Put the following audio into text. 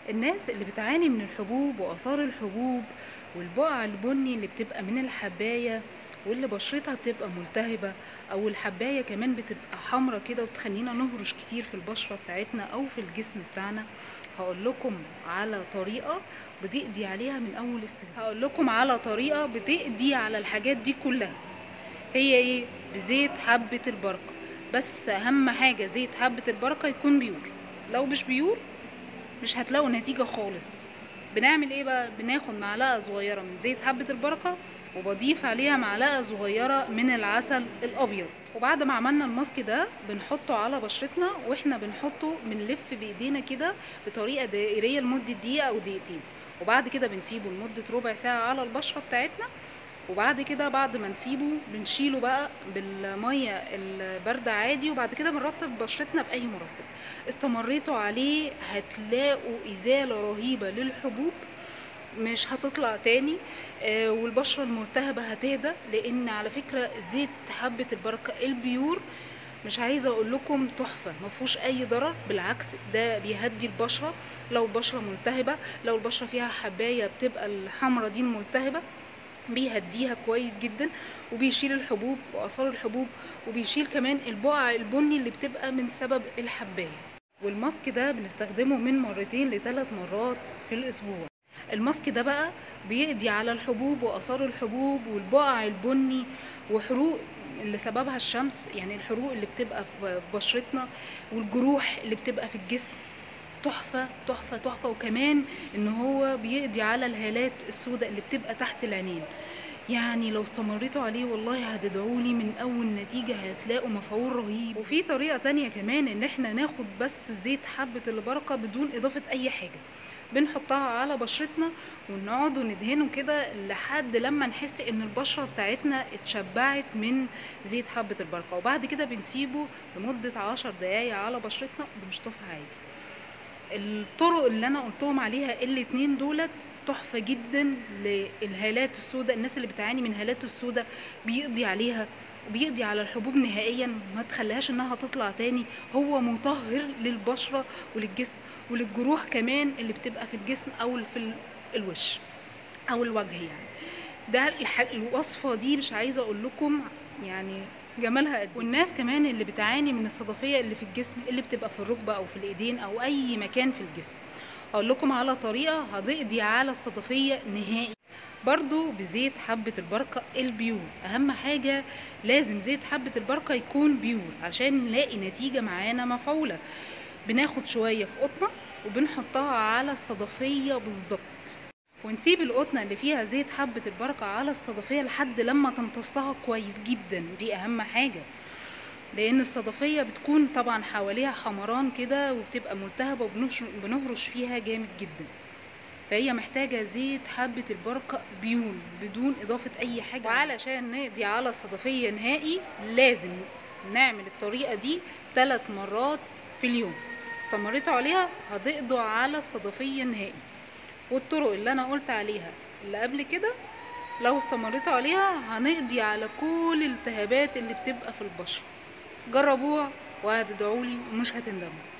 الناس اللي بتعاني من الحبوب وآثار الحبوب والبقع البني اللي بتبقى من الحباية واللي بشرتها بتبقى ملتهبة أو الحباية كمان بتبقى حمرة كده وبتخلينا نهرش كتير في البشرة بتاعتنا أو في الجسم بتاعنا هقول لكم على طريقة بتقضي عليها من أول استخدام هقول لكم على طريقة بتقضي على الحاجات دي كلها هي ايه بزيت حبة البركة بس أهم حاجة زيت حبة البركة يكون بيور لو مش بيور مش هتلاقوا نتيجة خالص بنعمل ايه بقى بناخد معلقة صغيرة من زيت حبة البركة وبضيف عليها معلقة صغيرة من العسل الأبيض وبعد ما عملنا الماسك ده بنحطه على بشرتنا واحنا بنحطه بنلف بايدينا كده بطريقة دائرية لمدة دقيقة أو دقيقتين وبعد كده بنسيبه لمدة ربع ساعة على البشرة بتاعتنا وبعد كده بعد ما نسيبه بنشيله بقى بالمية الباردة عادي وبعد كده بنرطب بشرتنا بأي مرطب استمريتوا عليه هتلاقوا إزالة رهيبة للحبوب مش هتطلع تاني آه والبشرة الملتهبة هتهدى لأن على فكرة زيت حبة البركة البيور مش عايزة أقول لكم تحفة مفهوش أي ضرر بالعكس ده بيهدي البشرة لو البشرة ملتهبة لو البشرة فيها حباية بتبقى الحمرة دي الملتهبة بيهديها كويس جدا وبيشيل الحبوب واثار الحبوب وبيشيل كمان البقع البني اللي بتبقى من سبب الحبايه والماسك ده بنستخدمه من مرتين لثلاث مرات في الاسبوع الماسك ده بقى بيقضي على الحبوب واثار الحبوب والبقع البني وحروق اللي سببها الشمس يعني الحروق اللي بتبقى في بشرتنا والجروح اللي بتبقى في الجسم تحفة تحفة تحفة وكمان ان هو بيقضي على الهالات السوداء اللي بتبقى تحت العينين يعني لو استمريتوا عليه والله هتدعولي من اول نتيجة هتلاقوا مفعول رهيب وفي طريقة تانية كمان ان احنا ناخد بس زيت حبة البركة بدون اضافة اي حاجة بنحطها على بشرتنا ونقعد ندهنه كده لحد لما نحس ان البشرة بتاعتنا اتشبعت من زيت حبة البركة وبعد كده بنسيبه لمدة عشر دقايق على بشرتنا وبنشطفها عادي الطرق اللي انا قلتهم عليها الاتنين دولت تحفة جدا للهالات السوداء الناس اللي بتعاني من هالات السوداء بيقضي عليها وبيقضي على الحبوب نهائيا ما تخليهاش انها تطلع تاني هو مطهر للبشرة وللجسم وللجروح كمان اللي بتبقى في الجسم او في الوش او الوجه يعني ده الوصفة دي مش عايزة اقول لكم يعني جمالها قد والناس كمان اللي بتعاني من الصدفيه اللي في الجسم اللي بتبقى في الركبه او في الايدين او اي مكان في الجسم اقول لكم على طريقه هتقضي على الصدفيه نهائي برضو بزيت حبة البركة البيور أهم حاجة لازم زيت حبة البركة يكون بيور عشان نلاقي نتيجة معانا مفعولة بناخد شوية في قطنة وبنحطها على الصدفية بالظبط ونسيب القطنة اللي فيها زيت حبة البركة على الصدفية لحد لما تمتصها كويس جدا دي أهم حاجة لأن الصدفية بتكون طبعا حواليها حمران كده وبتبقى ملتهبة وبنهرش فيها جامد جدا فهي محتاجة زيت حبة البركة بيون بدون إضافة أي حاجة وعلشان نقضي على الصدفية نهائي لازم نعمل الطريقة دي ثلاث مرات في اليوم استمريتوا عليها هتقضوا على الصدفية نهائي والطرق اللي انا قلت عليها اللي قبل كده لو استمريتوا عليها هنقضي على كل الالتهابات اللي بتبقى في البشرة جربوها وهتدعولي ومش هتندموا